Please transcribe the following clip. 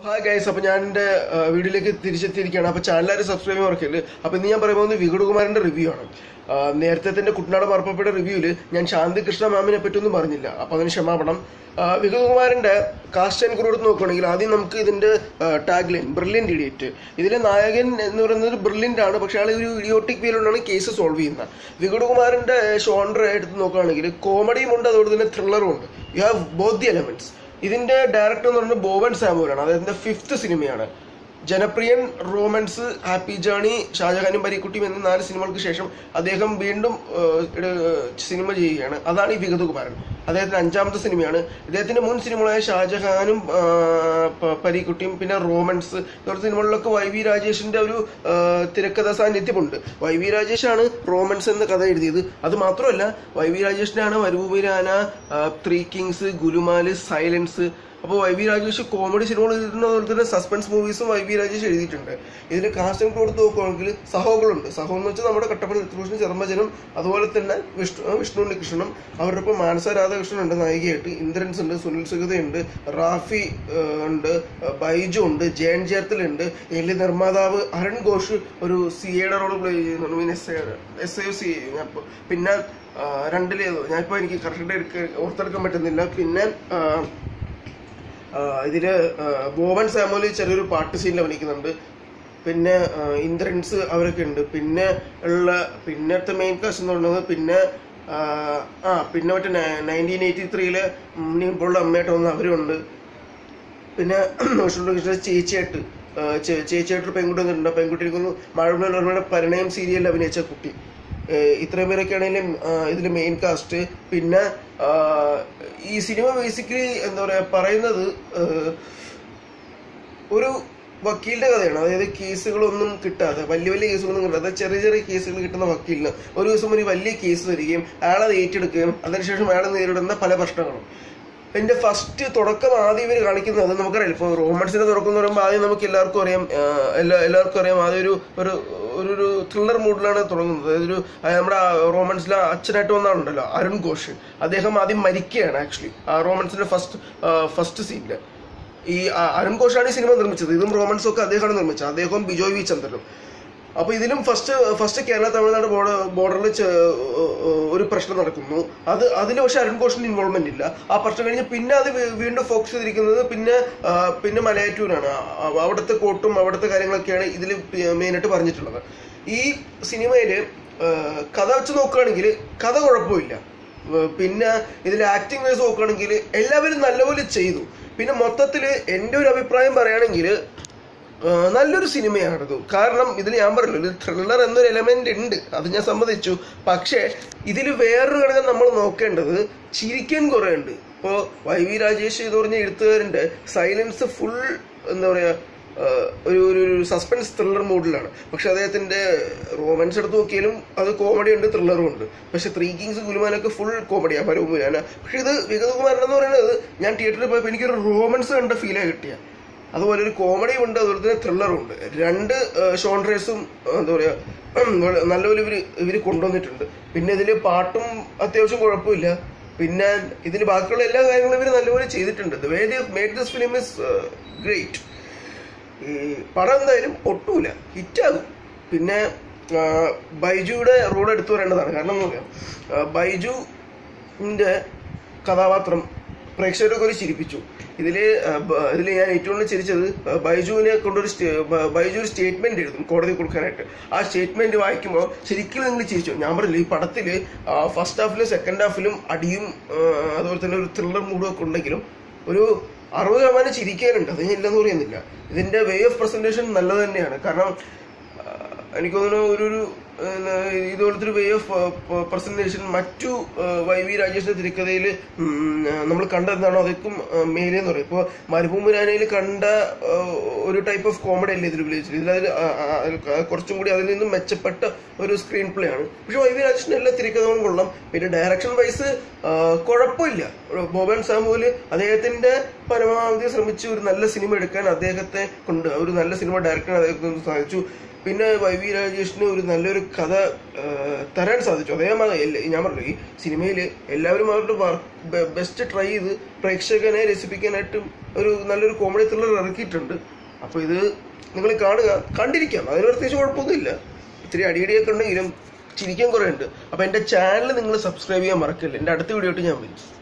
hi guys അപ്പൊ ഞാൻ എന്റെ വീഡിയോയിലേക്ക് തിരിച്ചെത്തിയിരിക്കുകയാണ് അപ്പൊ ചാനലാരും സബ്സ്ക്രൈബ് ചെയ്യാൻ മറക്കരുത് അപ്പൊ ഇന്ന് ഞാൻ പറയുന്നത് വികടുകുമാരന്റെ റിവ്യൂ ആണ് ആ, നേരത്തെ കുട്ടനാട് മറപ്പപ്പയുടെ റിവ്യൂല് ഞാൻ ശാന്തി കൃഷ്ണ മാമിനെ പറ്റിയൊന്നും പറഞ്ഞില്ല അപ്പൊ അതിന് ക്ഷമാപണം ആ, വികടുകുമാരന്റെ കാസ്റ്റ് ആൻഡ് ക്രൂ എടുത്ത് നോക്കുകയാണെങ്കിൽ ആദ്യം നമുക്ക് ഇതിന്റെ ടാഗ് ലൈൻ ബ്രില്യൻറ്റ് ഇഡിയറ്റ് ഇതിലെ നായകൻ എന്ന് പറയുന്നത് ബ്രില്യൻ്റ് ആണ് പക്ഷെ ആൾ ഒരു ഇഡിയോട്ടിക് വേയിലുണ്ടാണ് കേസ് സോൾവ് ചെയ്യുന്നത് വികടുകുമാരന്റെ ഷോണ്ടർ എടുത്ത് നോക്കുകയാണെങ്കിൽ കോമഡിയും ഉണ്ട് അതുപോലെ തന്നെ ത്രില്ലറും ഉണ്ട് you have both the elements ഇതിന്റെ ഡയറക്ടർ എന്ന് പറയുന്നത് ബോബൻ സാമുവലാണ് അദ്ദേഹത്തിന്റെ ഫിഫ്ത്ത് സിനിമയാണ് ജനപ്രിയൻ റോമൻസ് ഹാപ്പി ജേണി ഷാജഹാനും പരീക്കുട്ടിയും എന്നീ നാല് സിനിമകൾക്ക് ശേഷം അദ്ദേഹം വീണ്ടും ഏഹ്, ഇട- സിനിമ ചെയ്യുകയാണ് അതാണ് ഈ വിഗതകുമാരൻ അദ്ദേഹത്തിന്റെ അഞ്ചാമത്തെ സിനിമയാണ് ഇദ്ദേഹത്തിന്റെ മുൻ സിനിമകളായ ഷാജഹാനും ആഹ്, പ- പരീക്കുട്ടിയും പിന്നെ റോമൻസ് ഇങ്ങനത്തെ സിനിമകളിലൊക്കെ വൈ വി രാജേഷിന്റെ ഒരു ആഹ്, തിരക്കഥ സാന്നിധ്യമുണ്ട് വൈ വി രാജേഷാണ് റോമൻസ് എന്ന കഥ എഴുതിയത് അത് മാത്രമല്ല വൈ വി രാജേഷിനാണ് മരുഭൂമിരാന ത്രീ കിങ്സ് ഗുലുമാല് സൈലൻസ് അപ്പോൾ വൈ വി രാജേഷ് കോമഡി സിനിമകൾ എഴുതുന്ന പോലെ തന്നെ സസ്പെൻസ് മൂവീസും വൈ വി രാജേഷ് എഴുതിയിട്ടുണ്ട് ഇതിൽ കാസ്റ്റിംഗ് കൊടുത്ത് നോക്കുകയാണെങ്കിൽ സഹോകളുണ്ട് സഹോ എന്ന് വെച്ചാൽ നമ്മുടെ കട്ടപ്പന ഋതുഭൂഷൺ ചെറുമ്പജനും അതുപോലെ തന്നെ വിഷ്ണു വിഷ്ണു ഉണ്ണികൃഷ്ണനും അവരുടെ ഒപ്പം മാനസ രാധാകൃഷ്ണൻ ഉണ്ട് നായികയായിട്ട് ഇന്ദ്രൻസ് ഉണ്ട് സുനിൽ സുഗതയുണ്ട് റാഫി ഏഹ്, ഉണ്ട് ഏഹ്, ബൈജു ഉണ്ട് ജയൻ ചേർത്തലുണ്ട് ഇതിൽ നിർമ്മാതാവ് അരുൺ ഘോഷ് ഒരു സി എയുടെ റോൾ പ്ലേ ചെയ്യുന്നുണ്ട് mean S I S I C പിന്നെ ആ, രണ്ടില് ഞാനിപ്പോൾ എനിക്ക് കറക്റ്റ് ഓർത്തെടുക്കാൻ പറ്റുന്നില്ല പിന്നെ ആ, ആ, ഇതില് ആ, ബോബൻ സാമുവൽ ചെറിയൊരു പാട്ട് സീനിൽ അഭിനയിക്കുന്നുണ്ട് പിന്നെ ആ, ഇന്ദ്രൻസ് അവരൊക്കെ ഉണ്ട് പിന്നെ ഉള്ള പിന്നത്തെ മെയിൻ കാസ്റ്റ് എന്ന് പറയുന്നത് പിന്നെ ആ, ആ പിന്നെ മറ്റേ നയൻറ്റീൻ എയ്റ്റി ത്രീയില് ഇപ്പോൾ അമ്മയായിട്ട് വന്ന അവരുണ്ട് പിന്നെ വിഷ്ണു ചേച്ചിയായിട്ട് ആ, ചേ- ചേച്ചിയായിട്ട് പെൺകുട്ടി വന്നിട്ടുണ്ട് ആ പെൺകുട്ടിക്ക് മഴമയുടെ പരിണയം സീരിയലിൽ അഭിനയിച്ച കുട്ടി ഏ, ഇത്രയും പേരൊക്കെ ആണെങ്കിലും ഇതിൽ മെയിൻ കാസ്റ്റ് പിന്നെ ആ, ഈ സിനിമ ബേസിക്കലി എന്താ പറയാ പറയുന്നത് ഏ, ഒരു വക്കീലിന്റെ കഥയാണ് അതായത് കേസുകളൊന്നും കിട്ടാതെ വലിയ വലിയ കേസുകളൊന്നും കിട്ടാതെ ചെറിയ ചെറിയ കേസുകൾ കിട്ടുന്ന വക്കീലിന് ഒരു ദിവസം ഒരു വലിയ കേസ് വരികയും അയാളത് ഏറ്റെടുക്കുകയും അതിനുശേഷം അയാൾ നേരിടുന്ന പല പ്രശ്നങ്ങളും എന്റെ ഫസ്റ്റ് തുടക്കം ആദ്യം ഇവർ കാണിക്കുന്നത് നമുക്കറിയാം ഇപ്പോൾ റോമൻസിന്റെ തുടക്കം എന്ന് പറയുമ്പോൾ ആദ്യം നമുക്ക് എല്ലാവർക്കും അറിയാം ആ, എല്ലാ എല്ലാവർക്കും അറിയാം ആദ്യം ഒരു ഒരു ഒരു ഒരു ത്രില്ലർ മൂഡിലാണ് തുടങ്ങുന്നത് അതായത് ഒരു ആ, നമ്മുടെ ആ റോമൻസിലെ അച്ഛനായിട്ട് വന്നാണുണ്ടല്ലോ അരുൺ ഘോഷ് അദ്ദേഹം ആദ്യം മരിക്കുകയാണ് ആക്ച്വലി ആ റോമൻസിന്റെ ഫസ്റ്റ് ഫസ്റ്റ് സീനില് ഈ ആ, അരുൺ ഘോഷാണ് ഈ സിനിമ നിർമ്മിച്ചത് ഇതും റോമൻസും ഒക്കെ അദ്ദേഹമാണ് നിർമ്മിച്ചത് അദ്ദേഹവും ബിജോയ് വി ചന്ദ്രനും അപ്പൊ ഇതിലും first first Kerala Tamil Nadu border ബോർഡറിൽ ഒരു പ്രശ്നം നടക്കുന്നു അത് അതിൽ പക്ഷെ അരുൺ ഘോഷിന് ഇൻവോൾവ്മെന്റ് ഇല്ല ആ പ്രശ്നം കഴിഞ്ഞ് പിന്നെ അത് വീ- വീണ്ടും ഫോക്കസ് ചെയ്തിരിക്കുന്നത് പിന്നെ ആ, പിന്നെ മലയാറ്റൂരാണ് ആ, അവിടുത്തെ കോട്ടും അവിടുത്തെ കാര്യങ്ങളൊക്കെയാണ് ഇതിൽ മെയിനായിട്ട് പറഞ്ഞിട്ടുള്ളത് ഈ സിനിമയില് ആ, കഥ വെച്ച് നോക്കുകയാണെങ്കിൽ കഥ കുഴപ്പമില്ല ഏർ പിന്നെ ഇതിൽ ആക്ടിങ് വൈസ് നോക്കുകയാണെങ്കിൽ എല്ലാവരും നല്ലപോലെ ചെയ്തു പിന്നെ മൊത്തത്തിൽ എൻ്റെ ഒരു അഭിപ്രായം പറയുകയാണെങ്കിൽ നല്ലൊരു സിനിമയാണിത് കാരണം ഇതിൽ ഞാൻ പറഞ്ഞല്ലോ ഇത് ത്രില്ലർ എന്നൊരു എലമെന്റ് ഉണ്ട് അത് ഞാൻ സമ്മതിച്ചു പക്ഷേ ഇതിൽ വേറൊരു ഘടകം നമ്മൾ നോക്കേണ്ടത് ചിരിക്കാൻ കുറേ ഉണ്ട് ഇപ്പോൾ വൈ വി രാജേഷ് എന്ന് പറഞ്ഞ എഴുത്തുകാരൻ്റെ സൈലൻസ് ഫുൾ എന്താ പറയുക ആഹ് ഒരു ഒരു ഒരു സസ്പെൻസ് ത്രില്ലർ മൂഡിലാണ് പക്ഷെ അദ്ദേഹത്തിന്റെ റോമൻസ് എടുത്ത് നോക്കിയാലും അത് കോമഡി ഉണ്ട് ത്രില്ലറും ഉണ്ട് പക്ഷെ ത്രീ കിങ്സ് ഗുലുമാനൊക്കെ ഫുൾ കോമഡിയാണ് പരവുമുരാന പക്ഷെ ഇത് വിഗതകുമാരൻ എന്ന് പറയുന്നത് ഞാൻ തിയേറ്ററിൽ പോയപ്പോൾ എനിക്കൊരു റോമൻസ് കണ്ട ഫീലാണ് കിട്ടിയ അതുപോലെ ഒരു കോമഡിയും ഉണ്ട് അതുപോലെ തന്നെ ത്രില്ലറും ഉണ്ട് രണ്ട് ഷോൺറേഴ്സും എന്താ പറയാ നല്ലപോലെ ഇവര് ഇവര് കൊണ്ടുവന്നിട്ടുണ്ട് പിന്നെ ഇതില് പാട്ടും അത്യാവശ്യം കുഴപ്പമില്ല പിന്നെ ഇതിൽ ബാക്കിയുള്ള എല്ലാ കാര്യങ്ങളും ഇവർ നല്ലപോലെ ചെയ്തിട്ടുണ്ട് the way made this film is great ഈ പടം എന്തായാലും ഒട്ടൂല ഹിറ്റാകും പിന്നെ ആ, ബൈജുയുടെ റോൾ എടുത്തു പറയേണ്ടതാണ് കാരണം എന്താ പറയാ ആ, ബൈജുവിന്റെ കഥാപാത്രം പ്രേക്ഷകരൊക്കെ ഒരു ചിരിപ്പിച്ചു ഇതില് ആ, ബ- ഇതില് ഞാൻ ഏറ്റവും കൂടുതൽ ചിരിച്ചത് ആ, ബൈജുവിനെ കൊണ്ടൊരു സ്റ്റേ- ബ- ബൈജു ഒരു സ്റ്റേറ്റ്മെന്റ് എഴുതും കോടതി കൊടുക്കാനായിട്ട് ആ സ്റ്റേറ്റ്മെന്റ് വായിക്കുമ്പോൾ ശരിക്കും നിങ്ങൾ ചിരിച്ചു ഞാൻ പറഞ്ഞില്ല ഈ പടത്തില് ഫസ്റ്റ് ഹാഫിലും സെക്കൻഡ് ഹാഫിലും അടിയും ആ, അതുപോലെ തന്നെ ഒരു ത്രില്ലർ മൂഡും ഒക്കെ ഉണ്ടെങ്കിലും ഒരു അറുപത് ശതമാനം ചിരിക്കാനുണ്ട് അത് ഞാൻ ഇല്ലെന്ന് പറയുന്നില്ല ഇതിന്റെ വേ ഓഫ് പ്രസന്റേഷൻ നല്ലത് തന്നെയാണ് കാരണം ആ, എനിക്ക് തോന്നുന്നു ഒരു ഒരു എന്നാ, ഇതുപോലത്തെ ഒരു വേ ഓഫ് പ്രസന്റേഷൻ മറ്റു ആ, വൈ വി രാജേഷിന്റെ തിരക്കഥയിൽ നമ്മൾ കണ്ടെന്താണോ അതൊക്കെ മേലെ എന്ന് പറയും ഇപ്പോൾ മരുഭൂമി രാനയിൽ കണ്ട ആ, ഒരു ടൈപ്പ് ഓഫ് കോമഡി അല്ലേ ഇതിൽ ഉപയോഗിച്ചത് ഇതിൽ അതിൽ ആ, ആ, അതിൽ കുറച്ചും കൂടി അതിൽ നിന്നും മെച്ചപ്പെട്ട ഒരു സ്ക്രീൻ പ്ലേ ആണ് പക്ഷെ വൈ വി രാജേഷിന്റെ എല്ലാ തിരക്കഥകളും കൊള്ളാം പിന്നെ ഡയറക്ഷൻ വൈസ് കുഴപ്പമില്ല ബോബൻ സാമുവൽ അദ്ദേഹത്തിന്റെ പരമാവധി ശ്രമിച്ച് ഒരു നല്ല സിനിമ എടുക്കാൻ അദ്ദേഹത്തെ കൊണ്ട് ഒരു നല്ല സിനിമ ഡയറക്ടർ അദ്ദേഹത്തെ കൊണ്ട് സാധിച്ചു പിന്നെ വൈ വി രാജേഷിന് ഒരു നല്ലൊരു കഥ ആ, തരാൻ സാധിച്ചു അതേമാതിരി എല്ലാ- ഞാൻ പറഞ്ഞു ഈ സിനിമയിൽ എല്ലാവരും അവരുടെ ബെസ്റ്റ് ട്രൈ ചെയ്ത് പ്രേക്ഷകനെ രസിപ്പിക്കാനായിട്ടും ഒരു നല്ലൊരു കോമഡി ത്രില്ലർ ഇറക്കിയിട്ടുണ്ട് അപ്പോൾ ഇത് നിങ്ങൾ കാണുക കണ്ടിരിക്കാം അതിന് പ്രത്യേകിച്ച് കുഴപ്പമൊന്നുമില്ല ഇത്തിരി അടിയടിയൊക്കെ ഉണ്ടെങ്കിലും ചിരിക്കാൻ കുറേ ഉണ്ട് അപ്പോൾ എൻ്റെ ചാനൽ നിങ്ങൾ സബ്സ്ക്രൈബ് ചെയ്യാൻ മറക്കല്ലേ എൻ്റെ അടുത്ത വീഡിയോ ആയിട്ട് ഞാൻ വരും